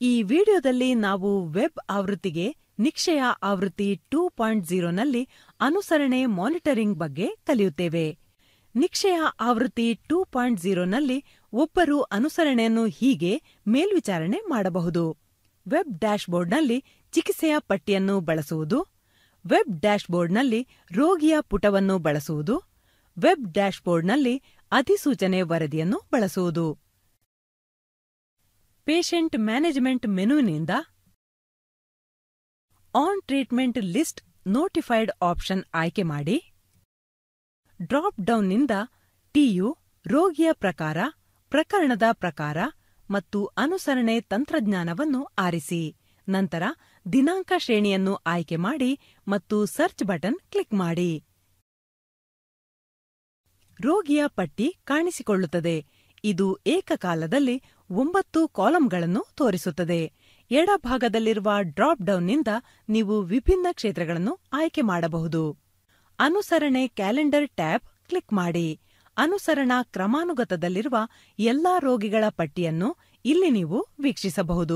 ಈ ವಿಡಿಯೋದಲ್ಲಿ ನಾವು ವೆಬ್ ಆವೃತ್ತಿಗೆ ನಿಕ್ಷಯ ಆವೃತ್ತಿ ಟೂ ಪಾಯಿಂಟ್ ಝೀರೋನಲ್ಲಿ ಅನುಸರಣೆ ಮಾನಿಟರಿಂಗ್ ಬಗ್ಗೆ ಕಲಿಯುತ್ತೇವೆ ನಿಕ್ಷಯ ಆವೃತ್ತಿ ಟೂ ಪಾಯಿಂಟ್ ಝೀರೋನಲ್ಲಿ ಒಬ್ಬರು ಅನುಸರಣೆಯನ್ನು ಹೀಗೆ ಮೇಲ್ವಿಚಾರಣೆ ಮಾಡಬಹುದು ವೆಬ್ ಡ್ಯಾಶ್ಬೋರ್ಡ್ನಲ್ಲಿ ಚಿಕಿತ್ಸೆಯ ಪಟ್ಟಿಯನ್ನು ಬಳಸುವುದು ವೆಬ್ ಡ್ಯಾಶ್ಬೋರ್ಡ್ನಲ್ಲಿ ರೋಗಿಯ ಪುಟವನ್ನು ಬಳಸುವುದು ವೆಬ್ ಡ್ಯಾಶ್ಬೋರ್ಡ್ನಲ್ಲಿ ಅಧಿಸೂಚನೆ ವರದಿಯನ್ನು ಬಳಸುವುದು ಪೇಷಂಟ್ ಮ್ಯಾನೇಜ್ಮೆಂಟ್ ಮೆನುವಿನಿಂದ on treatment list notified option ಆಯ್ಕೆ ಮಾಡಿ ಡ್ರಾಪ್ ಡೌನ್ನಿಂದ ಟಿಯು ರೋಗಿಯ ಪ್ರಕಾರ ಪ್ರಕರಣದ ಪ್ರಕಾರ ಮತ್ತು ಅನುಸರಣೆ ತಂತ್ರಜ್ಞಾನವನ್ನು ಆರಿಸಿ ನಂತರ ದಿನಾಂಕ ಶ್ರೇಣಿಯನ್ನು ಆಯ್ಕೆ ಮಾಡಿ ಮತ್ತು ಸರ್ಚ್ ಬಟನ್ ಕ್ಲಿಕ್ ಮಾಡಿ ರೋಗಿಯ ಪಟ್ಟಿ ಕಾಣಿಸಿಕೊಳ್ಳುತ್ತದೆ ಇದು ಏಕಕಾಲದಲ್ಲಿ ಒಂಬತ್ತು ಕಾಲಂಗಳನ್ನು ತೋರಿಸುತ್ತದೆ ಎಡಭಾಗದಲ್ಲಿರುವ ಡ್ರಾಪ್ ಡೌನ್ನಿಂದ ನೀವು ವಿಭಿನ್ನ ಕ್ಷೇತ್ರಗಳನ್ನು ಆಯ್ಕೆ ಮಾಡಬಹುದು ಅನುಸರಣೆ ಕ್ಯಾಲೆಂಡರ್ ಟ್ಯಾಬ್ ಕ್ಲಿಕ್ ಮಾಡಿ ಅನುಸರಣಾ ಕ್ರಮಾನುಗತದಲ್ಲಿರುವ ಎಲ್ಲಾ ರೋಗಿಗಳ ಪಟ್ಟಿಯನ್ನು ಇಲ್ಲಿ ನೀವು ವೀಕ್ಷಿಸಬಹುದು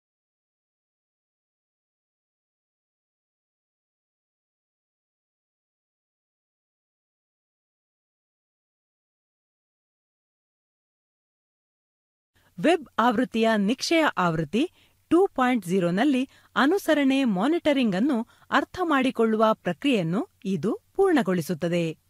ವೆಬ್ ಆವೃತ್ತಿಯ ನಿಕ್ಷಯ ಆವೃತ್ತಿ ಟೂ ಪಾಯಿಂಟ್ ಝೀರೋನಲ್ಲಿ ಅನುಸರಣೆ ಮಾನಿಟರಿಂಗ್ ಅನ್ನು ಅರ್ಥಮಾಡಿಕೊಳ್ಳುವ ಪ್ರಕ್ರಿಯೆಯನ್ನು ಇದು ಪೂರ್ಣಗೊಳಿಸುತ್ತದೆ